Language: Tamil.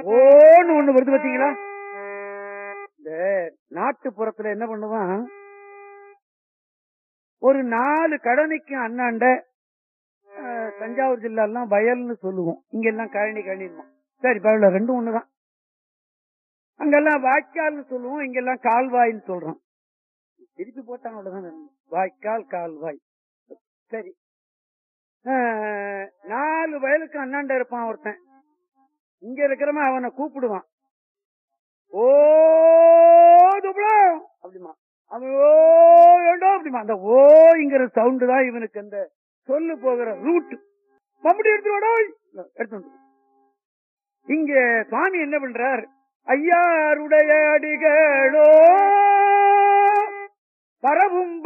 ஓன்னு ஒண்ணு வருது பாத்தீங்களா இந்த நாட்டுப்புறத்துல என்ன பண்ணுவான் ஒரு நாலு கடனைக்கும் அண்ணாண்ட அஹ், தஞ்சாவூர் ஜில்லாலாம் வயல்னு சொல்லுவோம் இங்க எல்லாம் கழனி கழனிமா சரி பரவாயில்ல ரெண்டும் ஒண்ணுதான் அங்கெல்லாம் வாய்க்கால்னு சொல்லுவோம் இங்கெல்லாம் கால்வாய்ன்னு சொல்றோம் திருப்பி போட்டாங்க அவ்வளவுதான் வாய்க்கால் கால்வாய் சரி அஹ், நாலு வயலுக்கு அண்ணாண்ட இருப்பான் ஒருத்தன் இங்க இருக்கிறவன் அவனை கூப்பிடுவான் ஓ துப்ளா அப்படிமா அவன் ஓ ஏண்டோ அப்படிமா அந்த ஓங்கிற சவுண்டு தான் இவனுக்கு அந்த சொல்லு போகிற ரூட் மம்படி எடுத்துருவாடோ எடுத்து வந்து இங்க சுவாமி என்ன பண்றார் ஐயாருடைய அடிகளோ பரவும்